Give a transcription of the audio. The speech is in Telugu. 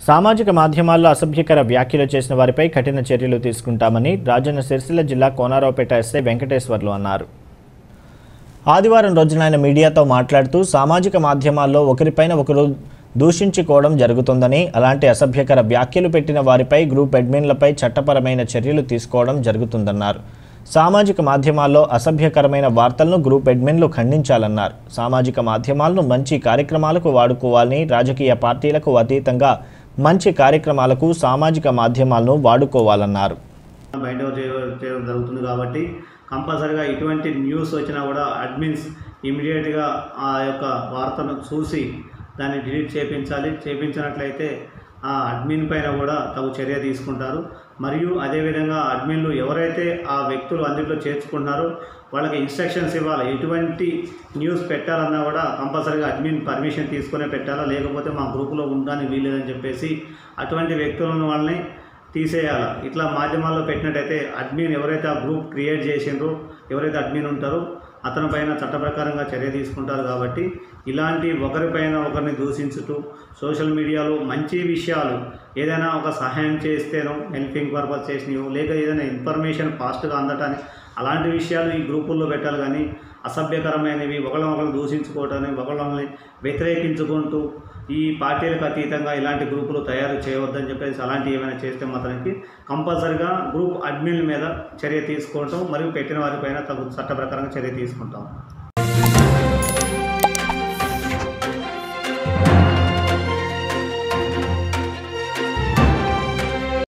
సామాజిక మాధ్యమాల్లో అసభ్యకర వ్యాఖ్యలు చేసిన వారిపై కఠిన చర్యలు తీసుకుంటామని రాజన్న సిరిసిల్ల జిల్లా కోనారావుపేట ఎస్ఐ వెంకటేశ్వర్లు అన్నారు ఆదివారం రోజున ఆయన మీడియాతో మాట్లాడుతూ సామాజిక మాధ్యమాల్లో ఒకరిపైన ఒకరు దూషించుకోవడం జరుగుతుందని అలాంటి అసభ్యకర వ్యాఖ్యలు పెట్టిన వారిపై గ్రూప్ అడ్మిన్లపై చట్టపరమైన చర్యలు తీసుకోవడం జరుగుతుందన్నారు సామాజిక మాధ్యమాల్లో అసభ్యకరమైన వార్తలను గ్రూప్ అడ్మిన్లు ఖండించాలన్నారు సామాజిక మాధ్యమాలను మంచి కార్యక్రమాలకు వాడుకోవాలని రాజకీయ పార్టీలకు అతీతంగా మంచి కార్యక్రమాలకు సామాజిక మాధ్యమాలను వాడుకోవాలన్నారు బయట చేయడం చేయడం జరుగుతుంది కాబట్టి కంపల్సరీగా ఇటువంటి న్యూస్ వచ్చినా కూడా అడ్మిన్స్ ఇమీడియట్గా ఆ యొక్క వార్తను చూసి దాన్ని డిలీట్ చేయించాలి చేయించినట్లయితే ఆ అడ్మిన్ పైన కూడా తగు చర్య తీసుకుంటారు మరియు అదేవిధంగా అడ్మిన్లు ఎవరైతే ఆ వ్యక్తులు అందులో చేర్చుకుంటున్నారో వాళ్ళకి ఇన్స్ట్రక్షన్స్ ఇవ్వాలి ఎటువంటి న్యూస్ పెట్టాలన్నా కూడా కంపల్సరీగా అడ్మిన్ పర్మిషన్ తీసుకునే పెట్టాలా లేకపోతే మా గ్రూపులో ఉండడానికి వీల్లేదని చెప్పేసి అటువంటి వ్యక్తులను వాళ్ళని తీసేయాలి ఇట్లా మాధ్యమాల్లో పెట్టినట్టయితే అడ్మిన్ ఎవరైతే ఆ గ్రూప్ క్రియేట్ చేసిండ్రో ఎవరైతే అడ్మిన్ ఉంటారో అతని పైన చట్ట ప్రకారంగా చర్య తీసుకుంటారు కాబట్టి ఇలాంటి ఒకరిపైన ఒకరిని దూషించుతూ సోషల్ మీడియాలో మంచి విషయాలు ఏదైనా ఒక సహాయం చేస్తేనో హెల్పింగ్ పర్పస్ చేసినవో లేక ఏదైనా ఇన్ఫర్మేషన్ ఫాస్ట్గా అందటానికి అలాంటి విషయాలు ఈ గ్రూపుల్లో పెట్టాలి కానీ అసభ్యకరమైనవి ఒకళ్ళ ఒకళ్ళు దూషించుకోవటాన్ని ఒకళ్ళని వ్యతిరేకించుకుంటూ ఈ పార్టీలకు అతీతంగా ఇలాంటి గ్రూపులు తయారు చేయవద్దని చెప్పేసి అలాంటివి ఏమైనా చేస్తే మాత్రానికి కంపల్సరిగా గ్రూప్ అడ్మిన్ల మీద చర్య తీసుకోవటం మరియు పెట్టిన వారిపైన తగు చట్ట ప్రకారంగా చర్య తీసుకుంటాం